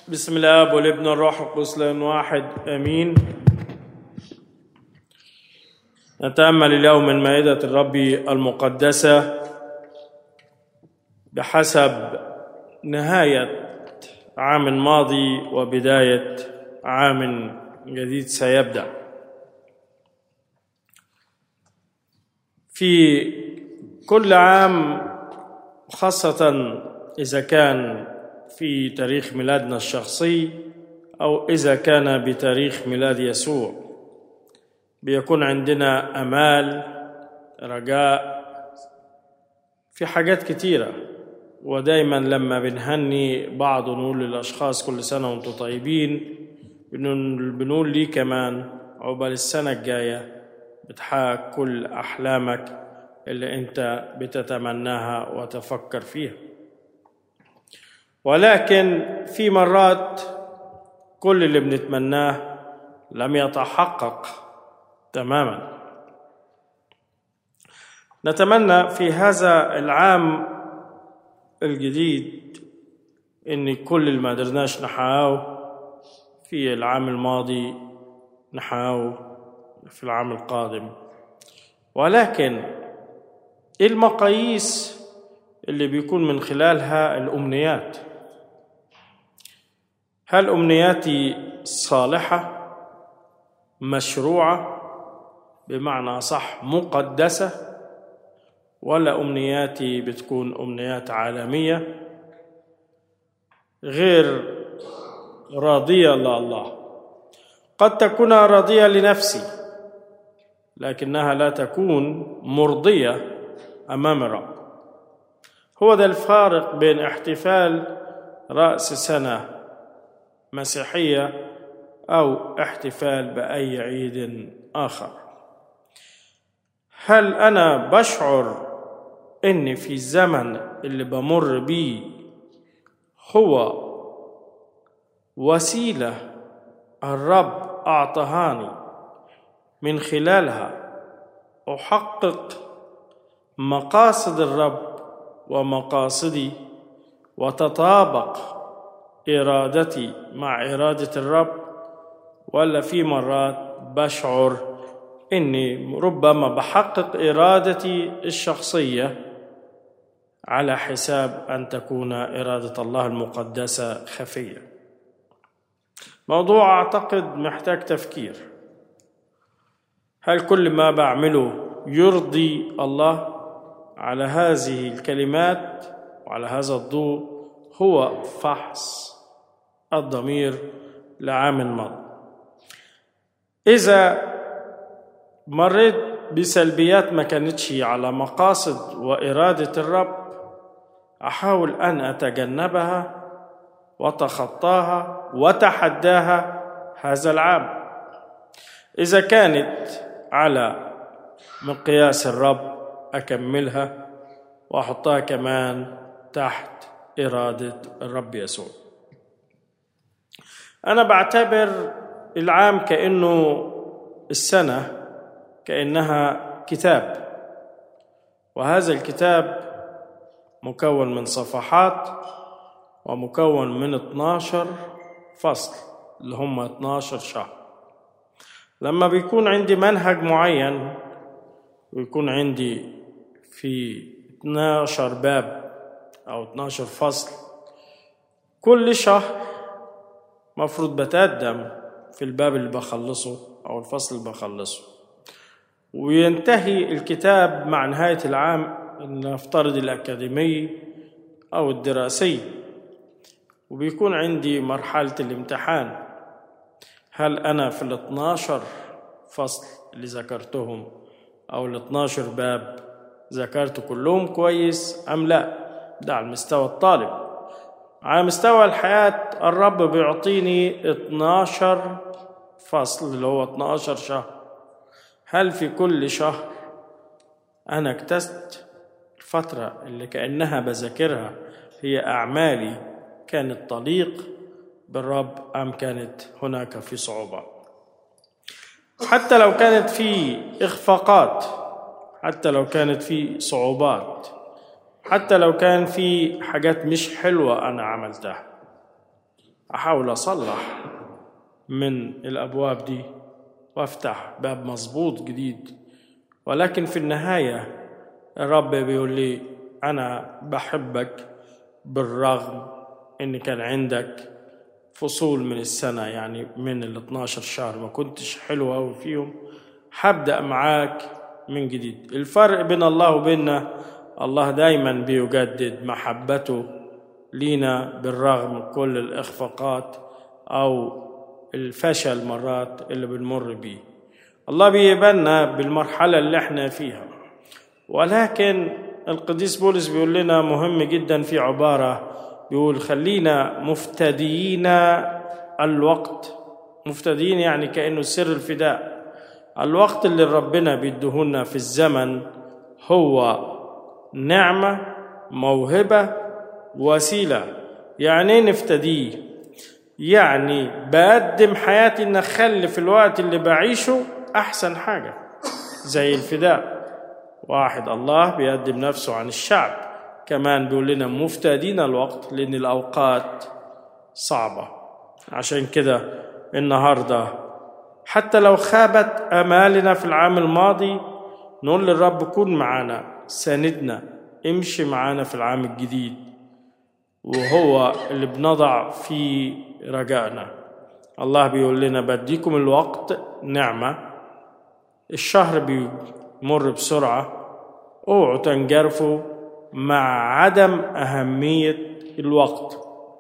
بسم الاب والابن والروح القدس لان واحد امين نتامل اليوم من مائده الرب المقدسه بحسب نهايه عام ماضي وبدايه عام جديد سيبدا في كل عام خاصه اذا كان في تاريخ ميلادنا الشخصي او اذا كان بتاريخ ميلاد يسوع بيكون عندنا امال رجاء في حاجات كتيره ودايما لما بنهني بعض ونقول للاشخاص كل سنه وانتم طيبين بنقول لي كمان عقبال السنه الجايه بتحقق كل احلامك اللي انت بتتمناها وتفكر فيها ولكن في مرات كل اللي بنتمناه لم يتحقق تماما نتمنى في هذا العام الجديد ان كل اللي ما قدرناش نحققه في العام الماضي نحققه في العام القادم ولكن ايه المقاييس اللي بيكون من خلالها الامنيات هل امنياتي صالحه مشروعه بمعنى صح مقدسه ولا امنياتي بتكون امنيات عالميه غير راضيه لله قد تكون راضيه لنفسي لكنها لا تكون مرضيه امام الرب هو ده الفارق بين احتفال راس سنه مسيحيه او احتفال باي عيد اخر هل انا بشعر ان في الزمن اللي بمر بيه هو وسيله الرب اعطهاني من خلالها احقق مقاصد الرب ومقاصدي وتطابق ارادتي مع اراده الرب ولا في مرات بشعر اني ربما بحقق ارادتي الشخصيه على حساب ان تكون اراده الله المقدسه خفيه موضوع اعتقد محتاج تفكير هل كل ما بعمله يرضي الله على هذه الكلمات وعلى هذا الضوء هو فحص الضمير لعام مضى إذا مريت بسلبيات ما كانتش على مقاصد وإرادة الرب أحاول أن أتجنبها وتخطاها وتحداها هذا العام إذا كانت على مقياس الرب أكملها وأحطها كمان تحت إرادة الرب يسوع أنا بعتبر العام كأنه السنة كأنها كتاب وهذا الكتاب مكون من صفحات ومكون من 12 فصل اللي هم 12 شهر لما بيكون عندي منهج معين ويكون عندي في 12 باب أو 12 فصل كل شهر مفروض بتقدم في الباب اللي بخلصه أو الفصل اللي بخلصه وينتهي الكتاب مع نهاية العام نفترض الأكاديمي أو الدراسي وبيكون عندي مرحلة الامتحان هل أنا في ال 12 فصل اللي ذكرتهم أو ال 12 باب ذكرت كلهم كويس أم لا ده على مستوى الطالب على مستوى الحياة الرب بيعطيني 12 فصل اللي هو 12 شهر هل في كل شهر أنا اكتست الفترة اللي كأنها بذاكرها هي أعمالي كانت تليق بالرب أم كانت هناك في صعوبات حتى لو كانت في إخفاقات حتى لو كانت في صعوبات حتى لو كان في حاجات مش حلوة أنا عملتها احاول اصلح من الابواب دي وافتح باب مظبوط جديد ولكن في النهايه الرب بيقول لي انا بحبك بالرغم ان كان عندك فصول من السنه يعني من ال 12 شهر ما كنتش حلو قوي فيهم هبدا معاك من جديد الفرق بين الله وبيننا الله دايما بيجدد محبته لينا بالرغم من كل الاخفاقات او الفشل مرات اللي بنمر بيه الله بيقبلنا بالمرحله اللي احنا فيها ولكن القديس بولس بيقول لنا مهم جدا في عباره بيقول خلينا مفتديين الوقت مفتديين يعني كانه سر الفداء الوقت اللي ربنا بيديهولنا في الزمن هو نعمه موهبه وسيله يعني ايه نفتديه يعني بقدم حياتي ان اخلي في الوقت اللي بعيشه احسن حاجه زي الفداء واحد الله بيقدم نفسه عن الشعب كمان بيقول لنا مفتدين الوقت لان الاوقات صعبه عشان كده النهارده حتى لو خابت امالنا في العام الماضي نقول للرب كن معانا ساندنا امشي معانا في العام الجديد وهو اللي بنضع فيه رجائنا الله بيقول لنا بديكم الوقت نعمة الشهر بيمر بسرعة اوعوا تنجرفوا مع عدم أهمية الوقت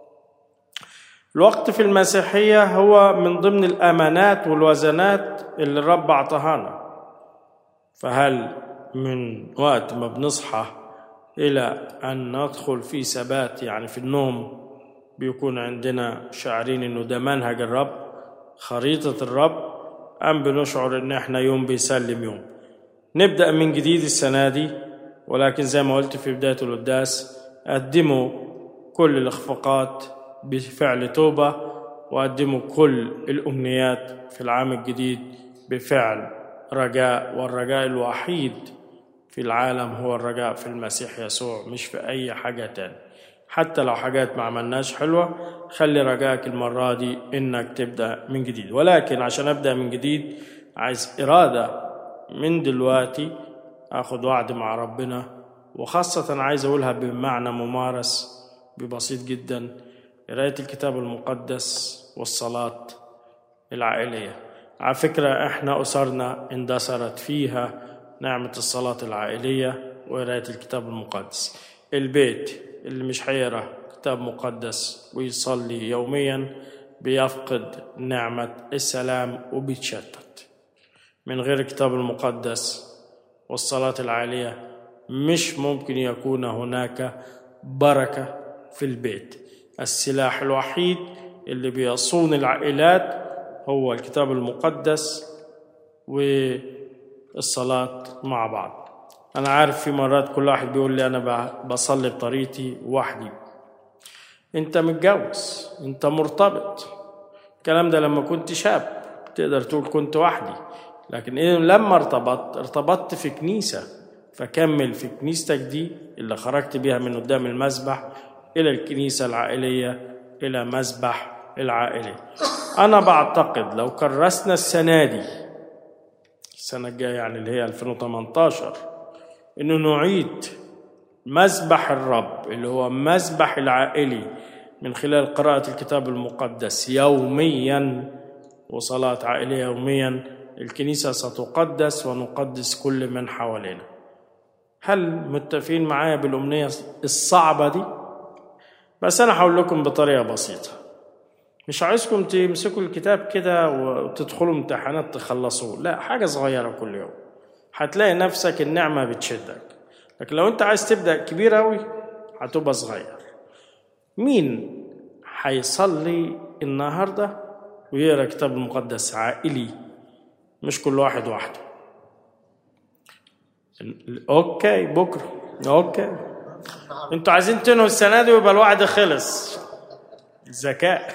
الوقت في المسيحية هو من ضمن الأمانات والوزنات اللي الرب أعطاهانا فهل من وقت ما بنصحى إلى أن ندخل في ثبات يعني في النوم بيكون عندنا شاعرين إنه ده منهج الرب خريطة الرب أم بنشعر إن إحنا يوم بيسلم يوم نبدأ من جديد السنة دي ولكن زي ما قلت في بداية القداس قدموا كل الإخفاقات بفعل توبة وقدموا كل الأمنيات في العام الجديد بفعل رجاء والرجاء الوحيد في العالم هو الرجاء في المسيح يسوع مش في أي حاجة تاني حتى لو حاجات ما عملناش حلوة خلي رجائك المرة دي إنك تبدأ من جديد ولكن عشان أبدأ من جديد عايز إرادة من دلوقتي أخد وعد مع ربنا وخاصة عايز أقولها بمعنى ممارس ببسيط جدا قراية الكتاب المقدس والصلاة العائلية على فكرة إحنا أسرنا اندثرت فيها نعمة الصلاة العائلية وقراية الكتاب المقدس البيت اللي مش هيقرا كتاب مقدس ويصلي يوميا بيفقد نعمة السلام وبيتشتت من غير الكتاب المقدس والصلاة العالية مش ممكن يكون هناك بركة في البيت السلاح الوحيد اللي بيصون العائلات هو الكتاب المقدس والصلاة مع بعض أنا عارف في مرات كل واحد بيقول لي أنا بصلي بطريقتي وحدي أنت متجوز أنت مرتبط الكلام ده لما كنت شاب تقدر تقول كنت وحدي لكن إيه لما ارتبطت ارتبطت في كنيسة فكمل في كنيستك دي اللي خرجت بيها من قدام المسبح إلى الكنيسة العائلية إلى مسبح العائلي أنا بعتقد لو كرسنا السنة دي السنة الجاية يعني اللي هي 2018 إنه نعيد مسبح الرب اللي هو مسبح العائلي من خلال قراءة الكتاب المقدس يوميا وصلاة عائلية يوميا الكنيسة ستقدس ونقدس كل من حوالينا هل متفقين معايا بالأمنية الصعبة دي؟ بس أنا هقول لكم بطريقة بسيطة مش عايزكم تمسكوا الكتاب كده وتدخلوا امتحانات تخلصوه لا حاجة صغيرة كل يوم هتلاقي نفسك النعمة بتشدك لكن لو انت عايز تبدأ كبير أوي هتبقى صغير مين هيصلي النهاردة ويقرأ كتاب المقدس عائلي مش كل واحد وحده اوكي بكرة اوكي انتوا عايزين تنهوا السنة دي ويبقى الوعد خلص ذكاء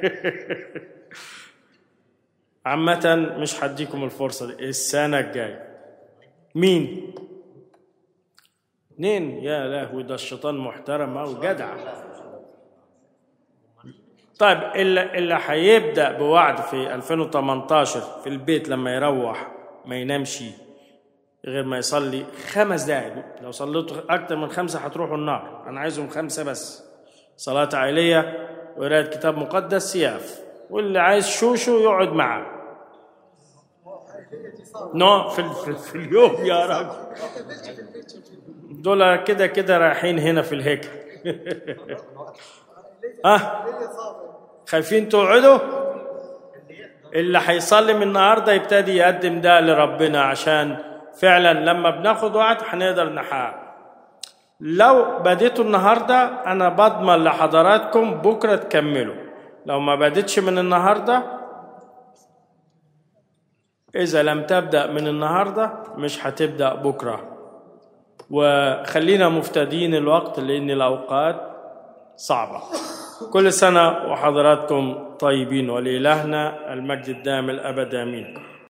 عامة مش هديكم الفرصة دي السنة الجاية مين؟ اتنين يا لهوي ده الشيطان محترم أو جدع طيب اللي, اللي هيبدا بوعد في 2018 في البيت لما يروح ما ينامش غير ما يصلي خمس دقائق لو صليتوا اكتر من خمسه هتروحوا النار انا عايزهم خمسه بس صلاه عائليه وقرايه كتاب مقدس سياف واللي عايز شوشو يقعد معاه نو في, في, في اليوم يا راجل دول كده كده رايحين هنا في الهيكل ها خايفين تقعدوا اللي هيصلي من النهارده يبتدي يقدم ده لربنا عشان فعلا لما بناخد وقت هنقدر نحقق لو بديتوا النهارده انا بضمن لحضراتكم بكره تكملوا لو ما بديتش من النهارده اذا لم تبدا من النهارده مش هتبدا بكره وخلينا مفتدين الوقت لان الاوقات صعبه كل سنه وحضراتكم طيبين ولإلهنا المجد الدائم الابد امين